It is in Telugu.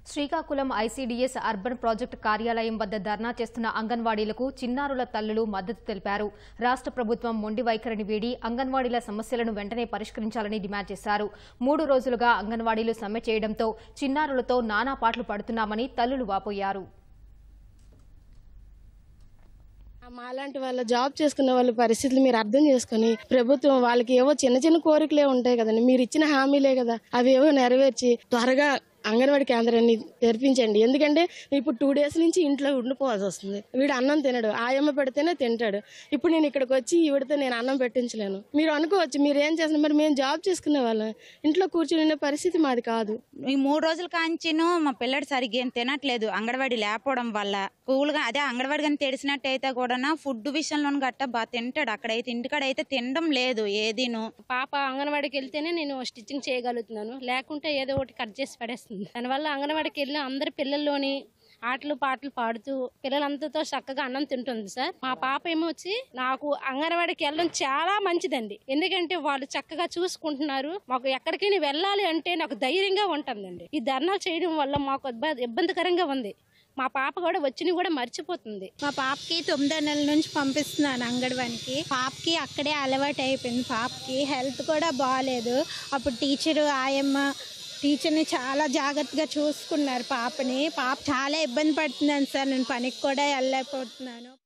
శ్రీకాకుళం ఐసీడీఎస్ అర్బన్ ప్రాజెక్టు కార్యాలయం వద్ద ధర్నా చేస్తున్న అంగన్వాడీలకు చిన్నారుల తల్లులు మద్దతు తెలిపారు రాష్ట్ర ప్రభుత్వం మొండి వైఖరిని వీడి అంగన్వాడీల సమస్యలను వెంటనే పరిష్కరించాలని డిమాండ్ చేశారు మూడు రోజులుగా అంగన్వాడీలు సమ్మె చేయడంతో చిన్నారులతో నానా పాటలు పడుతున్నామని తల్లులు వాపోయారు మాలాంటి వాళ్ళ జాబ్ చేసుకున్న వాళ్ళ పరిస్థితులు మీరు అర్థం చేసుకుని ప్రభుత్వం వాళ్ళకి ఏవో చిన్న చిన్న కోరికలే ఉంటాయి కదండి మీరు ఇచ్చిన హామీలే కదా అవి ఏవో నెరవేర్చి త్వరగా అంగన్వాడీ కేంద్రాన్ని తెరిపించండి ఎందుకంటే ఇప్పుడు టూ డేస్ నుంచి ఇంట్లో ఉండిపోవాల్సి వస్తుంది వీడు అన్నం తినడు ఆయమ్మ పెడితేనే తింటాడు ఇప్పుడు నేను ఇక్కడికి వచ్చి ఈవిడతో నేను అన్నం పెట్టించలేను మీరు అనుకోవచ్చు మీరు ఏం చేస్తున్నారు మరి మేము జాబ్ చేసుకునే వాళ్ళం ఇంట్లో కూర్చుని ఉండే పరిస్థితి మాది కాదు ఈ మూడు రోజుల కాంచిను మా పిల్లడు సరిగ్గా ఏం తినట్లేదు అంగన్వాడి లేకపోవడం వల్ల కూల్గా అదే అంగన్వాడి కానీ తెడిసినట్టయితే కూడా ఫుడ్ విషయంలో గట్ట బాగా తింటాడు అక్కడైతే ఇంటికాడైతే తినడం లేదు ఏదీను పాప అంగన్వాడికి వెళ్తేనే నేను స్టిచ్చింగ్ చేయగలుగుతున్నాను లేకుంటే ఏదో ఒకటి కట్ చేసి పడేస్తుంది దానివల్ల అంగన్వాడికి వెళ్ళిన అందరి పిల్లల్లోని ఆటలు పాటలు పాడుతూ పిల్లలందరితో చక్కగా అన్నం తింటుంది సార్ మా పాప ఏమో వచ్చి నాకు అంగన్వాడికి వెళ్ళడం చాలా మంచిదండి ఎందుకంటే వాళ్ళు చక్కగా చూసుకుంటున్నారు మాకు ఎక్కడికైనా వెళ్ళాలి అంటే నాకు ధైర్యంగా ఉంటుందండి ఈ ధర్నా చేయడం వల్ల మాకు ఇబ్బ- ఇబ్బందికరంగా ఉంది మా పాప కూడా వచ్చిన కూడా మర్చిపోతుంది మా పాపకి తొమ్మిదో నెలల నుంచి పంపిస్తున్నాను అంగన్వాడికి పాపకి అక్కడే అలవాటు అయిపోయింది పాపకి హెల్త్ కూడా బాగాలేదు అప్పుడు టీచరు ఆయమ్మ టీచర్ని చాలా జాగ్రత్తగా చూసుకున్నారు పాపని పాప చాలా ఇబ్బంది పడుతున్నాను సార్ నేను పనికి కూడా వెళ్ళలేకపోతున్నాను